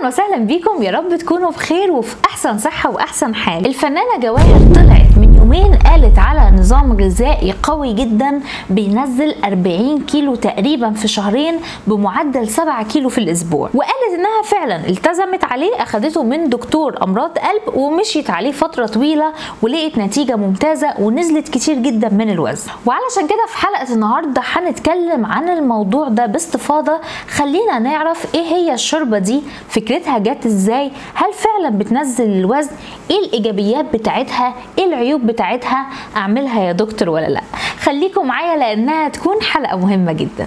اهلا وسهلا بيكم يا رب تكونوا بخير وفي احسن صحه واحسن حال الفنانه جواهر طلعت من يومين قالت على نظام غذائي قوي جدا بينزل 40 كيلو تقريبا في شهرين بمعدل 7 كيلو في الاسبوع وقالت انها فعلا التزمت عليه اخدته من دكتور امراض قلب ومشيت عليه فتره طويله ولقيت نتيجه ممتازه ونزلت كتير جدا من الوزن وعلشان كده في حلقه النهارده هنتكلم عن الموضوع ده باستفاضه خلينا نعرف ايه هي الشوربه دي فكرتها جت ازاي هل فعلا بتنزل الوزن ايه الايجابيات بتاعتها ايه العيوب بتاعتها اعملها يا دكتور ولا لا خليكم معايا لانها تكون حلقه مهمه جدا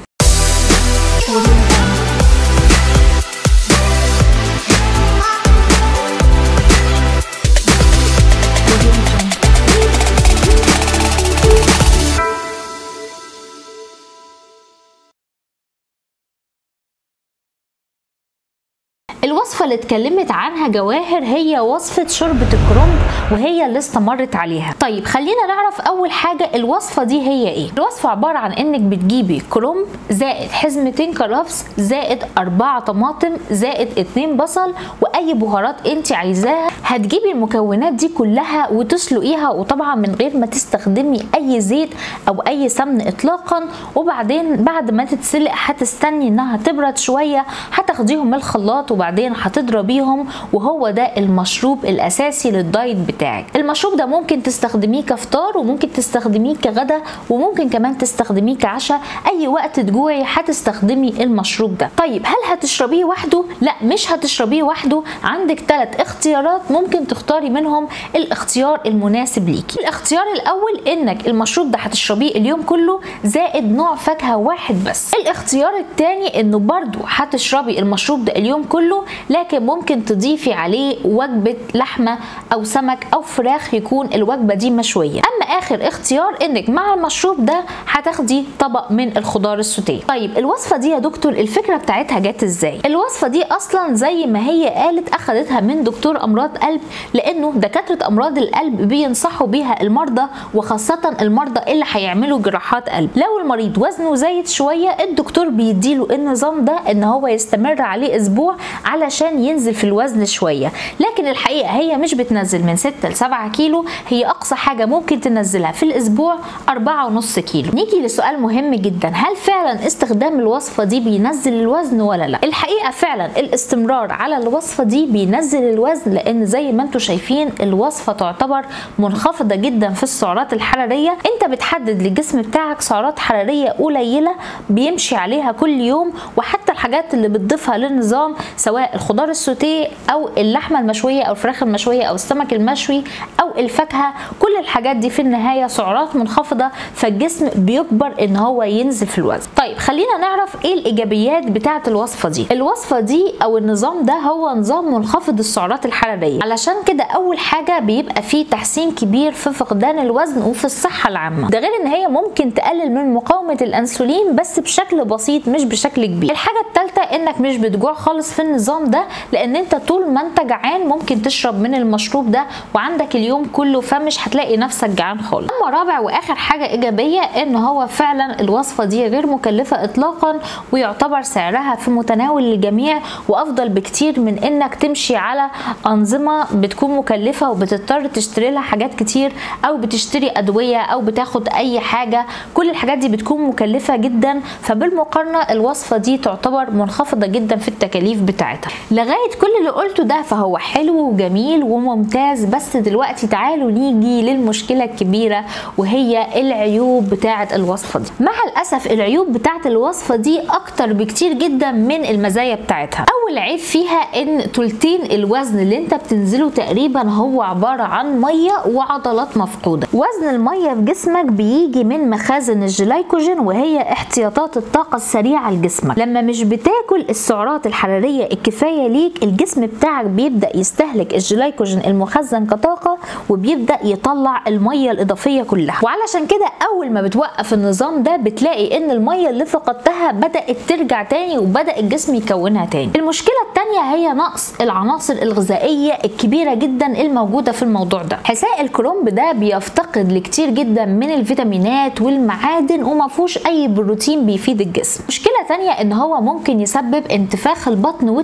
الوصفة اللي اتكلمت عنها جواهر هي وصفة شوربة الكرنب وهي اللي استمرت عليها طيب خلينا نعرف أول حاجة الوصفة دي هي ايه الوصفة عبارة عن انك بتجيبي كرنب زائد حزمتين كرفس زائد أربعة طماطم زائد اتنين بصل وأي بهارات انت عايزاها هتجيبي المكونات دي كلها وتسلقيها وطبعا من غير ما تستخدمي أي زيت أو أي سمن إطلاقا وبعدين بعد ما تتسلق هتستني انها تبرد شوية هتاخديهم من الخلاط وبعدين وبعدين هتضربيهم وهو ده المشروب الاساسي للدايت بتاعك المشروب ده ممكن تستخدميه كفطار وممكن تستخدميه كغدا وممكن كمان تستخدميه كعشاء اي وقت تجوعي هتستخدمي المشروب ده طيب هل هتشربيه وحده لا مش هتشربيه وحده عندك ثلاث اختيارات ممكن تختاري منهم الاختيار المناسب ليكي الاختيار الاول انك المشروب ده هتشربيه اليوم كله زائد نوع فاكهه واحد بس الاختيار الثاني انه برضو هتشربي المشروب ده اليوم كله لكن ممكن تضيفي عليه وجبة لحمة أو سمك أو فراخ يكون الوجبة دي مشوية أما آخر اختيار إنك مع المشروب ده هتاخدي طبق من الخضار السوتيه طيب الوصفة دي يا دكتور الفكرة بتاعتها جت إزاي الوصفة دي أصلا زي ما هي قالت أخدتها من دكتور أمراض قلب لأنه دكاترة أمراض القلب بينصحوا بيها المرضى وخاصة المرضى اللي هيعملوا جراحات قلب لو المريض وزنه زايد شوية الدكتور بيديله النظام ده إن هو يستمر عليه أسبوع علشان ينزل في الوزن شوية لكن الحقيقة هي مش بتنزل من 6 ل 7 كيلو هي أقصى حاجة ممكن تنزلها في الأسبوع 4.5 كيلو نيجي لسؤال مهم جدا هل فعلا استخدام الوصفة دي بينزل الوزن ولا لا الحقيقة فعلا الاستمرار على الوصفة دي بينزل الوزن لأن زي ما انتم شايفين الوصفة تعتبر منخفضة جدا في السعرات الحرارية انت بتحدد للجسم بتاعك سعرات حرارية قليلة بيمشي عليها كل يوم وحتى الحاجات اللي بتضيفها للنظام سواء الخضار السوتيه او اللحمه المشويه او الفراخ المشويه او السمك المشوي او الفاكهه كل الحاجات دي في النهايه سعرات منخفضه فالجسم بيجبر ان هو ينزل في الوزن طيب خلينا نعرف ايه الايجابيات بتاعه الوصفه دي الوصفه دي او النظام ده هو نظام منخفض السعرات الحراريه علشان كده اول حاجه بيبقى فيه تحسين كبير في فقدان الوزن وفي الصحه العامه ده غير ان هي ممكن تقلل من مقاومه الانسولين بس بشكل بسيط مش بشكل كبير الحاجه الثالثه انك مش بتجوع خالص في النظام ده لان انت طول ما انت جعان ممكن تشرب من المشروب ده وعندك اليوم كله فمش هتلاقي نفسك جعان خالص اما رابع واخر حاجه ايجابيه ان هو فعلا الوصفه دي غير مكلفه اطلاقا ويعتبر سعرها في متناول الجميع وافضل بكتير من انك تمشي على انظمه بتكون مكلفه وبتضطر تشتري لها حاجات كتير او بتشتري ادويه او بتاخد اي حاجه كل الحاجات دي بتكون مكلفه جدا فبالمقارنه الوصفه دي تعتبر منخفضه جدا في التكاليف بتاعتها لغايه كل اللي قلته ده فهو حلو وجميل وممتاز بس دلوقتي تعالوا نيجي للمشكله الكبيره وهي العيوب بتاعه الوصفه دي مع الاسف العيوب بتاعه الوصفه دي اكتر بكتير جدا من المزايا بتاعتها اول عيب فيها ان تلتين الوزن اللي انت بتنزله تقريبا هو عباره عن ميه وعضلات مفقوده وزن الميه في جسمك بيجي من مخازن الجلايكوجين وهي احتياطات الطاقه السريعه لجسمك لما مش بتاكل السعرات الحراريه الكفايه ليك الجسم بتاعك بيبدا يستهلك الجلايكوجين المخزن كطاقه وبيبدا يطلع الميه الاضافيه كلها وعلشان كده اول ما بتوقف النظام ده بتلاقي ان الميه اللي فقدتها بدات ترجع تاني وبدا الجسم يكونها تاني المشكله الثانيه هي نقص العناصر الغذائيه الكبيره جدا الموجوده في الموضوع ده حساء الكرنب ده بيفتقد لكتير جدا من الفيتامينات والمعادن وما فيهوش اي بروتين بيفيد الجسم مشكله ثانيه ان هو ممكن يسبب انتفاخ البطن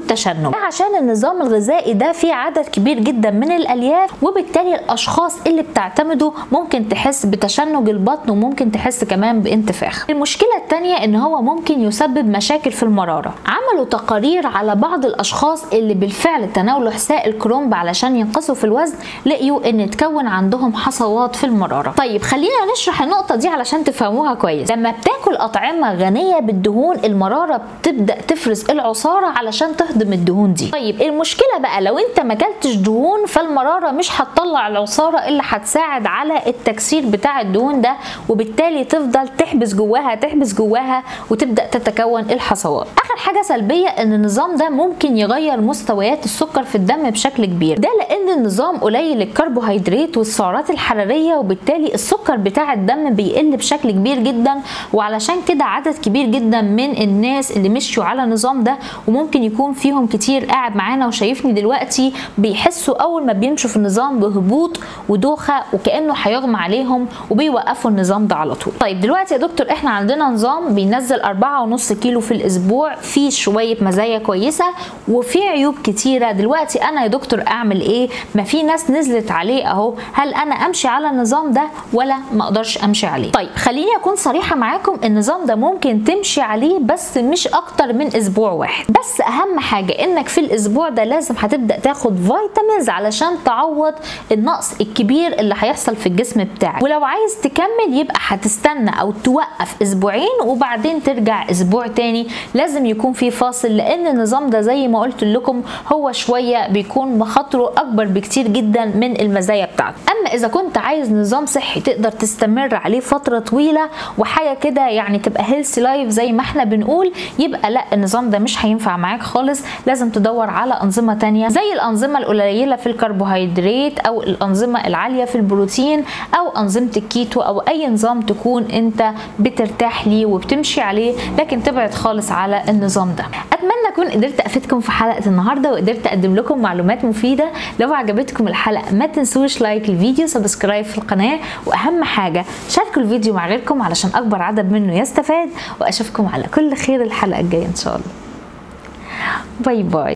والتشنج عشان النظام الغذائي ده فيه عدد كبير جدا من الالياف وبالتالي الاشخاص اللي بتعتمده ممكن تحس بتشنج البطن وممكن تحس كمان بانتفاخ المشكله الثانيه ان هو ممكن يسبب مشاكل في المراره عملوا تقارير على بعض الاشخاص اللي بالفعل تناولوا حساء الكرومب علشان ينقصوا في الوزن لقيوا ان تكون عندهم حصوات في المراره طيب خلينا نشرح النقطه دي علشان تفهموها كويس لما بتاكل اطعمه غنيه بالدهون المراره بتبدا تفرز العصاره علشان تهضم الدهون دي طيب المشكله بقى لو انت ما اكلتش دهون فالمراره مش هتطلع العصاره اللي هتساعد على التكسير بتاع الدهون ده وبالتالي تفضل تحبس جواها تحبس جواها وتبدا تتكون الحصوات اخر حاجه سلبيه ان النظام ده ممكن يغير مستويات السكر في الدم بشكل كبير ده لان النظام قليل الكربوهيدرات والسعرات الحراريه وبالتالي السكر بتاع الدم بيقل بشكل كبير جدا وعلشان كده عدد كبير جدا من الناس اللي مشوا على النظام ده وممكن يكون فيهم كتير قاعد معانا وشايفني دلوقتي بيحسوا اول ما بيمشوا في النظام بهبوط ودوخه وكانه هيغمى عليهم وبيوقفوا النظام ده على طول طيب دلوقتي يا دكتور احنا عندنا نظام بينزل 4.5 كيلو في الاسبوع فيه شويه مزايا كويسه وفي عيوب كتيره دلوقتي انا يا دكتور اعمل ايه ما في ناس نزلت عليه اهو هل انا امشي على النظام ده ولا ما اقدرش امشي عليه طيب خليني اكون صريحه معاكم النظام ده ممكن تمشي عليه بس مش اكتر من اسبوع واحد بس اهم حاجه انك في الاسبوع ده لازم هتبدا تاخد فيتامينز علشان تعوض النقص الكبير اللي هيحصل في الجسم بتاعك ولو عايز تكمل يبقى هتستنى او توقف اسبوعين وبعدين ترجع اسبوع تاني لازم يكون في فاصل لان النظام ده زي ما قلت لكم هو شويه بيكون مخاطره اكبر بكتير جدا من المزايا بتاعته اما اذا كنت عايز نظام صحي تقدر تستمر عليه فتره طويله وحاجه كده يعني تبقى هيلثي لايف زي ما احنا بنقول يبقى لا النظام ده مش هينفع معاك خالص لازم تدور على انظمه تانية زي الانظمه القليله في الكربوهيدرات او الانظمه العاليه في البروتين او انظمه الكيتو او اي نظام تكون انت بترتاح ليه وبتمشي عليه لكن تبعد خالص على النظام ده اتمنى اكون قدرت افيدكم في حلقه النهارده وقدرت اقدم لكم معلومات مفيده لو عجبتكم الحلقه ما تنسوش لايك الفيديو سبسكرايب في القناه واهم حاجه شاركوا الفيديو مع غيركم علشان اكبر عدد منه يستفاد واشوفكم على كل خير الحلقه الجايه ان شاء الله باي باي